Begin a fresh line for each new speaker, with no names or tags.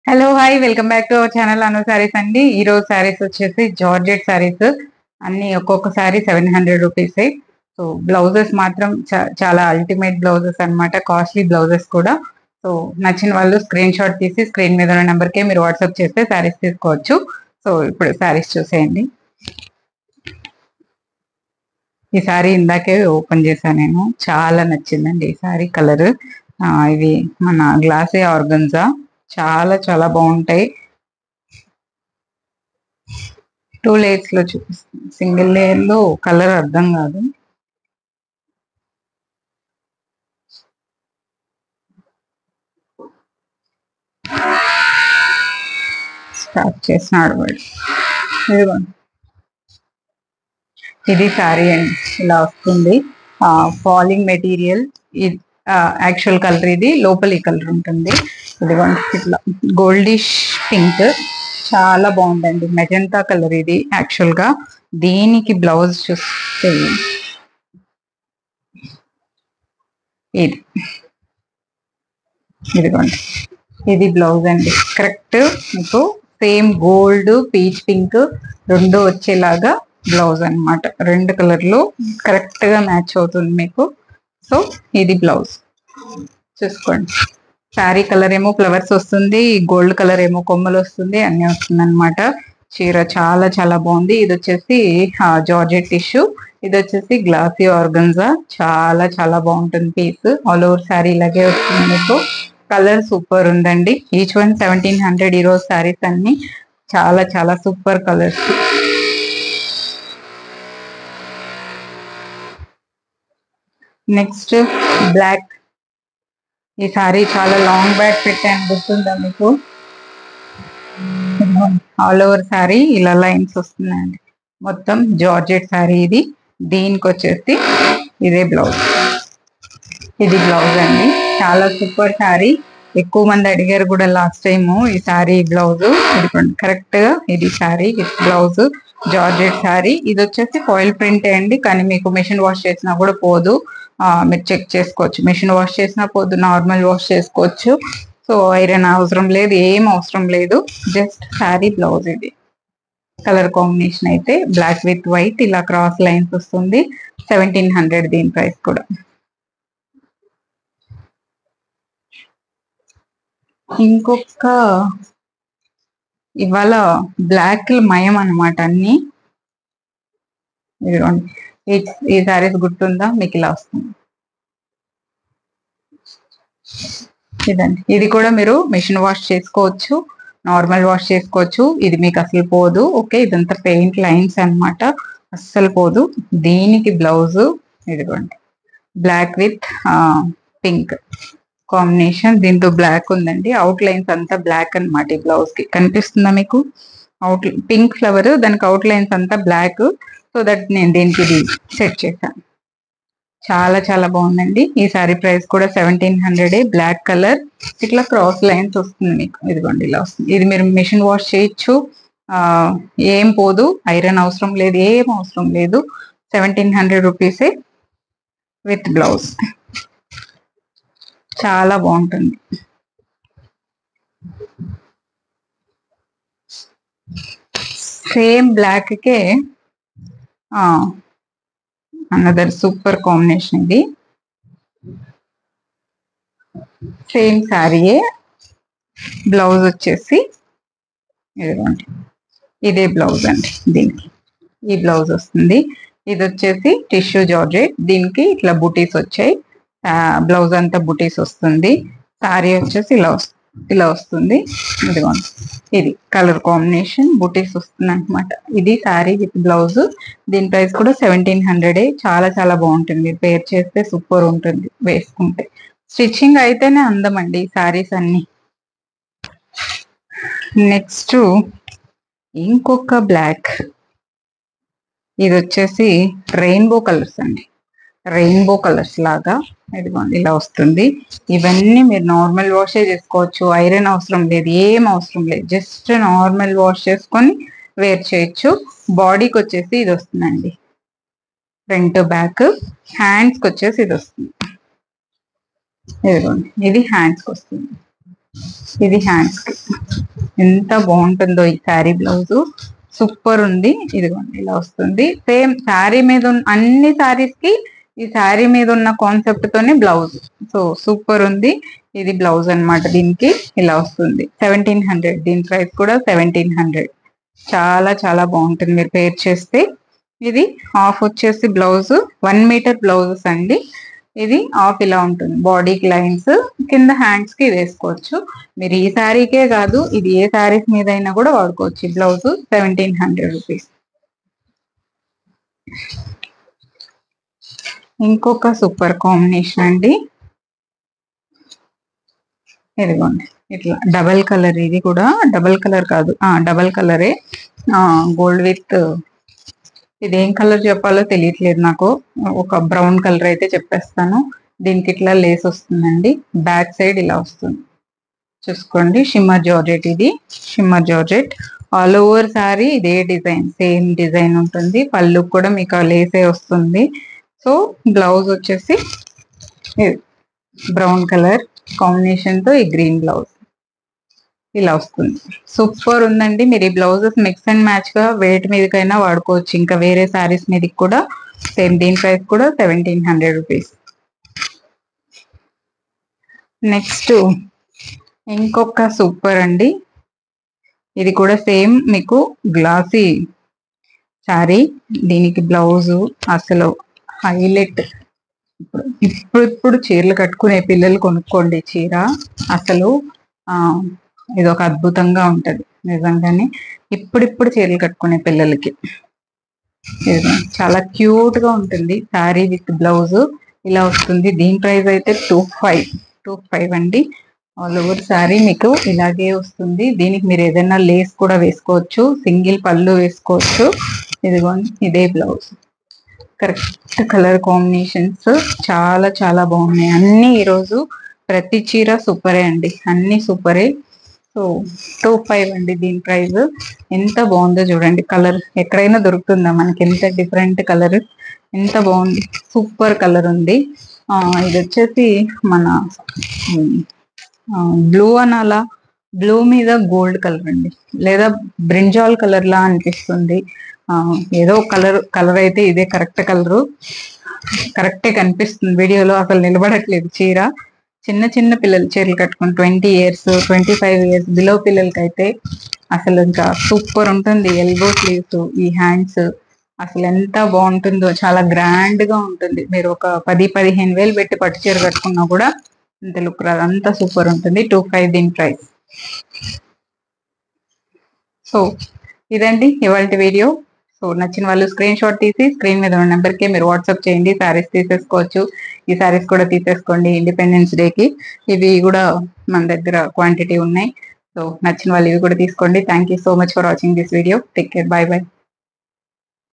hello hi welcome back to our channel Anu saris అండి ఈ రోజు సారీస్ వచ్చేసి జార్జెట్ సారీస్ అన్ని ఒక్కొక్క sari seven hundred rupees so blouses మాత్రం చా- చాలా అల్టిమేట్ బ్లౌజెస్ అన్నమాట కాస్ట్లీ బ్లౌజెస్ కూడా సో నచ్చిన వాళ్ళు స్క్రీన్ షాట్ తీసి స్క్రీన్ మీద ఉన్న నెంబర్ కి మీరు వాట్సాప్ చేస్తే సారీస్ తీసుకోవచ్చు సో ఇప్పుడు సారీస్ చూసేయండి ఈ సారీ ఇందాకే ఓపెన్ చేశాను నేను చాలా నచ్చిందండి ఈ సారీ కలర్ ఇది మన గ్లాసీ ఆర్గన్జా చాలా చాలా బాగుంటాయి టూ లేయర్స్ లో చూపిస్తాను సింగిల్ లేయర్ లో కలర్ అర్థం కాదు స్టార్ట్ చేసినాడు వాడు ఇదిగోండి ఇది సారీ అండి ఇలా వస్తుంది ఫాలింగ్ మెటీరియల్ యాక్చువల్ కలర్ ఇది లోపల ఈ కలర్ ఉంటుంది ఇదిగోండి ఇట్లా గోల్డిష్ పింక్ చాలా బాగుందండి మెజంతా కలర్ ఇది యాక్చువల్ గా దీనికి బ్లౌజ్ చూస్తే ఇది ఇదిగోండి ఇది బ్లౌజ్ అండి కరెక్ట్ మీకు సేమ్ గోల్డ్ పీచ్ పింక్ రెండు వచ్చేలాగా బ్లౌజ్ అన్నమాట రెండు కలర్లు కరెక్ట్ గా మ్యాచ్ అవుతుంది మీకు సో ఇది బ్లౌజ్ చూసుకోండి శారీ కలర్ ఏమో ఫ్లవర్స్ వస్తుంది గోల్డ్ కలర్ ఏమో కొమ్మలు వస్తుంది అన్ని వస్తుంది అనమాట చీర చాలా చాలా బాగుంది ఇది వచ్చేసి జార్జెట్ టిష్యూ ఇది వచ్చేసి గ్లాసీ ఆర్గన్జా చాలా చాలా బాగుంటుంది పీస్ ఆల్ ఓవర్ శారీ ఇలాగే వస్తుంది మీకు కలర్ సూపర్ ఉందండి ఈచ్ వన్ సెవెంటీన్ హండ్రెడ్ ఈ రోజు శారీస్ అన్ని చాలా చాలా సూపర్ కలర్స్ నెక్స్ట్ బ్లాక్ ఈ సారీ చాలా లాంగ్ బ్యాక్ పెట్టాను గుర్తుందా మీకు ఆల్ ఓవర్ సారీ ఇలా లైన్స్ వస్తున్నాయండి మొత్తం జార్జెట్ సారీ ఇది దీనికి వచ్చేసి ఇదే బ్లౌజ్ ఇది బ్లౌజ్ అండి చాలా సూపర్ సారీ ఎక్కువ మంది అడిగారు కూడా లాస్ట్ టైం ఈ సారీ బ్లౌజ్ ఇదిగోండి కరెక్ట్ గా ఇది sari with blouse georgette sari ఇది వచ్చేసి ఫాయిల్ ప్రింట్ అండి కానీ మీకు మిషన్ వాష్ చేసినా కూడా పోదు ఆ, మీరు చెక్ చేసుకోవచ్చు మిషన్ వాష్ చేసినా పోదు నార్మల్ వాష్ చేసుకోవచ్చు సో ఐరన్ అవసరం లేదు ఏం అవసరం లేదు జస్ట్ శారీ బ్లౌజ్ ఇది కలర్ కాంబినేషన్ అయితే బ్లాక్ విత్ వైట్ ఇలా క్రాస్ లైన్స్ వస్తుంది సెవెంటీన్ హండ్రెడ్ దీని ప్రైస్ కూడా ఇంకొక ఇవాళ బ్లాక్ మయం అన్నమాట అన్ని ఇదిగోండి ఈ- ఈ సారీస్ గుర్తుందా మీకు ఇలా వస్తుంది ఇదండి ఇది కూడా మీరు మిషన్ వాష్ చేసుకోవచ్చు నార్మల్ వాష్ చేసుకోవచ్చు ఇది మీకు అసలు పోదు ఓకే ఇదంతా పెయింట్ లైన్స్ అన్నమాట అస్సలు పోదు దీనికి బ్లౌజ్ ఇదిగోండి బ్లాక్ విత్ పింక్ కాంబినేషన్ దీంతో బ్లాక్ ఉందండి అవుట్ లైన్స్ అంతా బ్లాక్ అన్నమాట ఈ బ్లౌజ్ కి కనిపిస్తుందా మీకు అవుట్ పింక్ ఫ్లవర్ దానికి అవుట్ లైన్స్ అంతా బ్లాక్ సో దట్ నేను దీనికి ఇది సెట్ చేశాను చాలా చాలా బాగుందండి ఈ సారీ ప్రైస్ కూడా సెవెంటీన్ హండ్రెడ్ బ్లాక్ కలర్ ఇట్లా క్రాస్ లైన్స్ వస్తుంది మీకు ఇదిగోండి ఇలా వస్తుంది ఇది మీరు మిషన్ వాష్ చేయొచ్చు ఆ, ఏం పోదు ఐరన్ అవసరం లేదు ఏం అవసరం లేదు సెవెంటీన్ హండ్రెడ్ రూపీసే విత్ బ్లౌజ్ చాలా బాగుంటుంది సేమ్ బ్లాక్ కే అనదర్ సూపర్ కాంబినేషన్ ఇది సేమ్ శారీయే బ్లౌజ్ వచ్చేసి ఇదిగోండి ఇదే బ్లౌజ్ అండి దీనికి ఈ బ్లౌజ్ వస్తుంది ఇది వచ్చేసి టిష్యూ జార్జెట్ దీనికి ఇట్లా బుటీస్ వచ్చాయి బ్లౌజ్ అంతా బుటీస్ వస్తుంది శారీ వచ్చేసి ఇలా వస్తుంది ఇలా వస్తుంది ఇదిగోండి ఇది కలర్ కాంబినేషన్ బుటీస్ వస్తుంది అనమాట ఇది శారీ విత్ బ్లౌజ్ దీని ప్రైస్ కూడా సెవెంటీన్ హండ్రెడ్ చాలా చాలా బాగుంటుంది మీరు పేర్ చేస్తే సూపర్ ఉంటుంది వేసుకుంటే స్టిచ్చింగ్ అయితేనే అందం అండి ఈ శారీస్ అన్ని నెక్స్ట్ ఇంకొక బ్లాక్ ఇది వచ్చేసి రెయిన్బో కలర్స్ అండి రెయిన్బో కలర్స్ లాగా ఇదిగోండి ఇలా వస్తుంది ఇవన్నీ మీరు నార్మల్ వాషే చేసుకోవచ్చు ఐరన్ అవసరం లేదు ఏం అవసరం లేదు జస్ట్ నార్మల్ వాష్ చేసుకొని వేర్ చేయొచ్చు బాడీకి వచ్చేసి ఇది వస్తుందండి ఫ్రంట్ బ్యాక్ హ్యాండ్స్కి వచ్చేసి ఇది వస్తుంది ఇదిగోండి ఇది హ్యాండ్స్కి వస్తుంది ఇది హ్యాండ్స్ కి ఎంత బాగుంటుందో ఈ శారీ బ్లౌజ్ సూపర్ ఉంది ఇదిగోండి ఇలా వస్తుంది సేమ్ శారీ మీద ఉన్న అన్ని శారీస్ కి ఈ శారీ మీద ఉన్న కాన్సెప్ట్ తోనే బ్లౌజ్ సో సూపర్ ఉంది ఇది బ్లౌజ్ అన్నమాట దీనికి ఇలా వస్తుంది సెవెంటీన్ హండ్రెడ్ దీని ప్రైస్ కూడా సెవెంటీన్ హండ్రెడ్ చాలా చాలా బాగుంటుంది మీరు పేర్ చేస్తే ఇది హాఫ్ వచ్చేసి బ్లౌజ్ వన్ మీటర్ బ్లౌజెస్ అండి ఇది హాఫ్ ఇలా ఉంటుంది బాడీకి లైన్స్ కింద హ్యాండ్స్ కి వేసుకోవచ్చు మీరు ఈ శారీకే కాదు ఇది ఏ శారీస్ మీద అయినా కూడా వాడుకోవచ్చు ఈ బ్లౌజ్ సెవెంటీన్ హండ్రెడ్ రూపీస్ ఇంకొక సూపర్ కాంబినేషన్ అండి ఇదిగోండి ఇట్లా డబల్ కలర్ ఇది కూడా డబల్ కలర్ కాదు ఆ డబల్ కలరే గోల్డ్ విత్ ఇది ఏం కలర్ చెప్పాలో తెలియట్లేదు నాకు ఒక బ్రౌన్ కలర్ అయితే చెప్పేస్తాను దీనికి ఇట్లా లేస్ వస్తుందండి బ్యాక్ సైడ్ ఇలా వస్తుంది చూసుకోండి షిమ్మర్ జార్జెట్ ఇది shimmer georgette all over sari ఇదే డిజైన్ సేమ్ డిజైన్ ఉంటుంది పళ్ళు కూడా మీకు ఆ లేసే వస్తుంది సో బ్లౌజ్ వచ్చేసి బ్రౌన్ కలర్ కాంబినేషన్ తో ఈ గ్రీన్ బ్లౌజ్ ఇలా వస్తుంది సూపర్ ఉందండి మీరు ఈ బ్లౌజెస్ మిక్స్ అండ్ మ్యాచ్ గా వేటి మీదకైనా వాడుకోవచ్చు ఇంకా వేరే శారీస్ మీదకి కూడా సేమ్ దీని ప్రైస్ కూడా సెవెంటీన్ హండ్రెడ్ రూపీస్ నెక్స్ట్ ఇంకొక సూపర్ అండి ఇది కూడా సేమ్ మీకు గ్లాసీ శారీ దీనికి బ్లౌజు అసలు హైలైట్ ఇప్పుడు ఇప్పుడు ఇప్పుడు చీరలు కట్టుకునే పిల్లలు కొనుక్కోండి చీర అసలు ఆ ఇది ఒక అద్భుతంగా ఉంటది నిజంగానే ఇప్పుడిప్పుడు చీరలు కట్టుకునే పిల్లలకి ఇది చాలా క్యూట్ గా ఉంటుంది శారీ విత్ బ్లౌజ్ ఇలా వస్తుంది దీని ప్రైస్ అయితే టూ ఫైవ్ టూ ఫైవ్ అండి ఆల్ ఓవర్ శారీ మీకు ఇలాగే వస్తుంది దీనికి మీరు ఏదైనా లేస్ కూడా వేసుకోవచ్చు సింగిల్ పళ్ళు వేసుకోవచ్చు ఇదిగోండి ఇదే బ్లౌజ్ కరెక్ట్ కలర్ కాంబినేషన్స్ చాలా చాలా బాగున్నాయి అన్ని ఈరోజు ప్రతి చీర సూపరే అండి అన్ని సూపరే సో టూ ఫైవ్ అండి దీని ప్రైస్ ఎంత బాగుందో చూడండి కలర్ ఎక్కడైనా దొరుకుతుందా మనకి ఎంత డిఫరెంట్ కలర్ ఎంత బాగుంది సూపర్ కలర్ ఉంది ఆ, ఇది వచ్చేసి మన బ్లూ అనాలా బ్లూ మీద గోల్డ్ కలర్ అండి లేదా బ్రింజాల్ కలర్ లా అనిపిస్తుంది ఆ, ఏదో కలర్ కలర్ అయితే ఇదే కరెక్ట్ కలరు కరెక్టే కనిపిస్తుంది వీడియోలో అసలు నిలబడట్లేదు చీర చిన్న చిన్న పిల్లలు చీరలు కట్టుకుని twenty years twenty five years below పిల్లలకైతే అసలు ఇంకా సూపర్ ఉంటుంది ఎల్బో స్లీవ్స్ ఈ హ్యాండ్స్ అసలు ఎంత బాగుంటుందో చాలా గ్రాండ్ గా ఉంటుంది మీరు ఒక పది పదిహేను వేలు పెట్టి పట్టు చీర కట్టుకున్నా కూడా అంత లుక్ రాదు అంత సూపర్ ఉంటుంది టూ ఫైవ్ దీని ప్రైస్ సో ఇదండి ఇవాళ వీడియో సో నచ్చిన వాళ్ళు స్క్రీన్ షాట్ తీసి స్క్రీన్ మీద ఉన్న నెంబర్కి మీరు వాట్సాప్ చేయండి శారీస్ తీసేసుకోవచ్చు ఈ శారీస్ కూడా తీసేసుకోండి ఇండిపెండెన్స్ డేకి ఇవి కూడా మన దగ్గర క్వాంటిటీ ఉన్నాయి సో నచ్చిన వాళ్ళు ఇవి కూడా తీసుకోండి thank you so much for watching this video take care bye bye